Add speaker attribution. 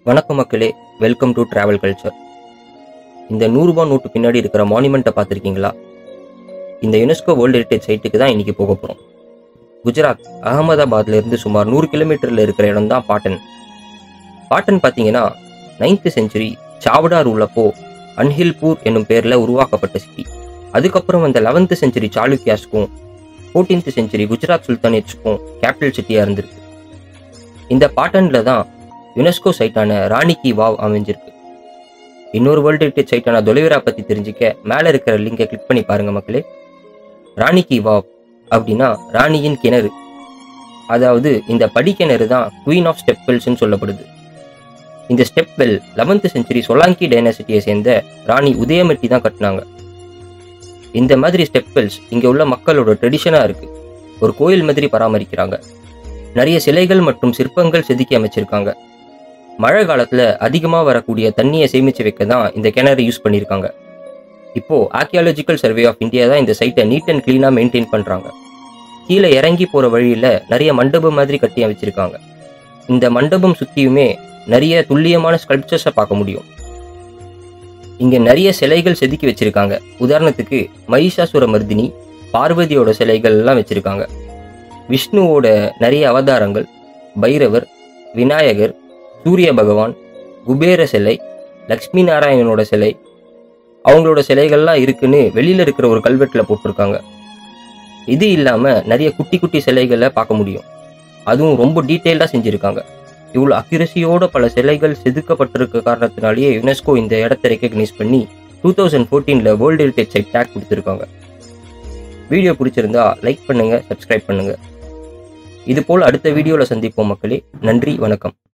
Speaker 1: வணக்கம் மக்களே welcome to travel culture இந்த நூறுரூபா நோட்டு பின்னாடி இருக்கிற மானுமெண்ட்டை பார்த்துருக்கீங்களா இந்த யுனெஸ்கோ வேர்ல்டு ஹெரிட்டேஜ் சைட்டுக்கு தான் இன்னைக்கு போக போகிறோம் குஜராத் அகமதாபாத்ல இருந்து சுமார் நூறு கிலோமீட்டரில் இருக்கிற இடம் தான் பாட்டன் பாட்டன் பார்த்தீங்கன்னா நைன்த் செஞ்சுரி சாவடார் உள்ளப்போ அன்ஹில்பூர் என்னும் பேரில் உருவாக்கப்பட்ட சிட்டி அதுக்கப்புறம் அந்த லெவன்த் செஞ்சுரி சாளுக்கியாஸ்க்கும் ஃபோர்டீன்த் செஞ்சுரி குஜராத் சுல்தானேட்ஸ்க்கும் கேபிட்டல் சிட்டியாக இருந்திருக்கு இந்த பாட்டனில் தான் யுனெஸ்கோ சைட்டான ராணி கி வாவ் அமைஞ்சிருக்கு இன்னொரு வேர்ல்டு ஹெரிட்டேஜ் சைட்டான தொலைவிரா பற்றி தெரிஞ்சுக்க மேலே இருக்கிற லிங்கை கிளிக் பண்ணி பாருங்க மக்களே ராணி கி வாவ் அப்படின்னா ராணியின் கிணறு அதாவது இந்த படிக்கிணறு தான் குயின் ஆஃப் ஸ்டெப் வெல்ஸ்னு சொல்லப்படுது இந்த step well eleventh century Solanki டைனாசிட்டியை சேர்ந்த ராணி உதயமெட்டி தான் கட்டினாங்க இந்த மாதிரி ஸ்டெப் வெல்ஸ் இங்கே உள்ள மக்களோட ட்ரெடிஷனாக இருக்கு ஒரு கோயில் மாதிரி பராமரிக்கிறாங்க நிறைய சிலைகள் மற்றும் சிற்பங்கள் செதுக்கி அமைச்சிருக்காங்க மழை காலத்தில் அதிகமாக வரக்கூடிய தண்ணியை சேமித்து வைக்க தான் இந்த கிணறு யூஸ் பண்ணியிருக்காங்க இப்போ ஆர்கியாலஜிக்கல் சர்வே ஆஃப் இந்தியா தான் இந்த சைட்டை நீட் அண்ட் க்ளீனாக மெயின்டைன் பண்ணுறாங்க கீழே இறங்கி போகிற வழியில் நிறைய மண்டபம் மாதிரி கட்டி வச்சிருக்காங்க இந்த மண்டபம் சுற்றியுமே நிறைய துல்லியமான ஸ்கல்ப்சர்ஸை பார்க்க முடியும் இங்கே நிறைய சிலைகள் செதுக்கி வச்சிருக்காங்க உதாரணத்துக்கு மகிஷாசுர மர்தினி பார்வதியோட சிலைகள் எல்லாம் வச்சிருக்காங்க விஷ்ணுவோட நிறைய அவதாரங்கள் பைரவர் விநாயகர் சூரிய பகவான் குபேர சிலை லக்ஷ்மி நாராயணனோட சிலை அவங்களோட சிலைகள்லாம் இருக்குன்னு வெளியில இருக்கிற ஒரு கல்வெட்டில் போட்டிருக்காங்க இது இல்லாம நிறைய குட்டி குட்டி சிலைகளை பார்க்க முடியும் அதுவும் ரொம்ப டீட்டெயில்டாக செஞ்சுருக்காங்க இவ்வளோ அக்யூரசியோட பல சிலைகள் செதுக்கப்பட்டிருக்க காரணத்தினாலேயே யுனெஸ்கோ இந்த இடத்த ரெக்கக்னைஸ் பண்ணி டூ தௌசண்ட் ஃபோர்டீனில் வேர்ல்டு ஹெரிட்டேஜ் சைட் டேக் கொடுத்துருக்காங்க வீடியோ பிடிச்சிருந்தா லைக் பண்ணுங்க சப்ஸ்கிரைப் பண்ணுங்க இது போல் அடுத்த வீடியோவில் சந்திப்போம் மக்களே நன்றி வணக்கம்